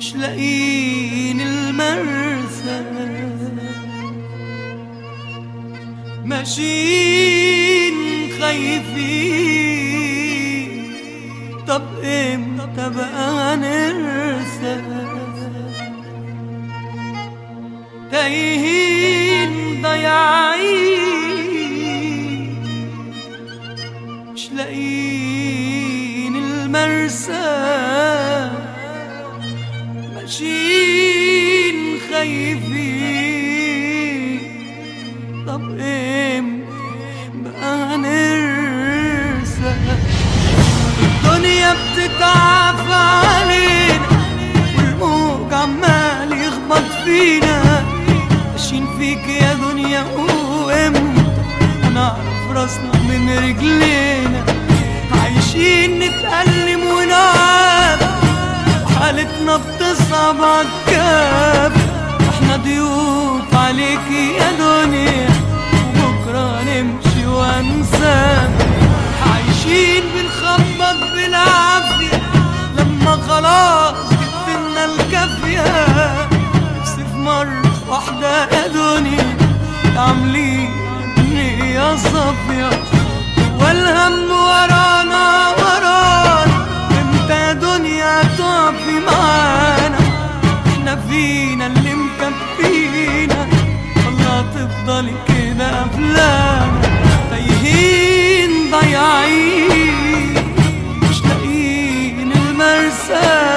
مش لاقيين المرسى ماشيين خايفين طب امتى بقى نرسى تايهين ضايعين مش لاقيين المرسى ماشيين خايفين طب امتى بقى نرسى الدنيا بتتعافى علينا والموج عمال يخبط فينا ماشيين فيك يا دنيا وامتى ونعرف راسنا من رجلينا عايشين نتألم ونعافى وحالتنا بتصعب عالكاف احنا ضيوف عليكي يا دنيا وبكرة نمشي وانساك عايشين بنخبط بالعافية لما خلاص جبتلنا الكافية نفسي في مرة واحدة يا دنيا عاملين نية صافية والهم ورانا ورانا امتى يا دنيا تقفي معانا احنا فينا اللي مكفينا والله تفضلي كده قبلانا تايهين ضايعين مش لاقيين المرسى